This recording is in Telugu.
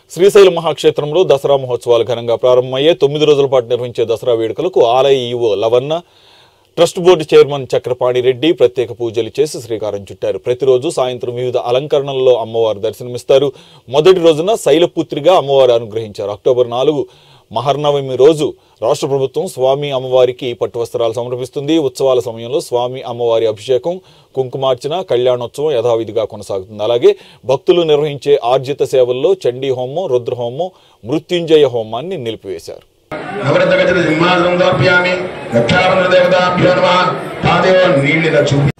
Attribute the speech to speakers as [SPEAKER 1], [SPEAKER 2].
[SPEAKER 1] శ్రీశైలం మహాక్షేత్రంలో దసరా మహోత్సవాలు ఘనంగా ప్రారంభమయ్యే తొమ్మిది రోజుల పాటు నిర్వహించే దసరా వేడుకలకు ఆలయ EO Lavanna trust board chairman Chakrapani Reddy ప్రత్యేక పూజలు చేసి శ్రీకారం చుట్టారు ప్రతిరోజు సాయంత్రం వివిధ అలంకరణల్లో అమ్మవారు దర్శనమిస్తారు మొదటి రోజున శైలపుత్రిగా అమ్మవారు అనుగ్రహించారు అక్టోబర్ నాలుగు మహర్నవమి రోజు రాష్ట్ర ప్రభుత్వం స్వామి అమ్మవారికి పట్టు వస్త్రాలు సమర్పిస్తుంది ఉత్సవాల సమయంలో స్వామి అమ్మవారి అభిషేకం కుంకుమార్చన కళ్యాణోత్సవం యథావిధిగా కొనసాగుతుంది అలాగే భక్తులు నిర్వహించే ఆర్జిత సేవల్లో చండీ హోమం రుద్రహోమం మృత్యుంజయ హోమాన్ని నిలిపివేశారు
[SPEAKER 2] నవరత్న గజల సింహాసనం దర్ప్యామి రక్షాబంధ దేవతాభ్యో నమ తాదేవ నీళ్ళిద చూపి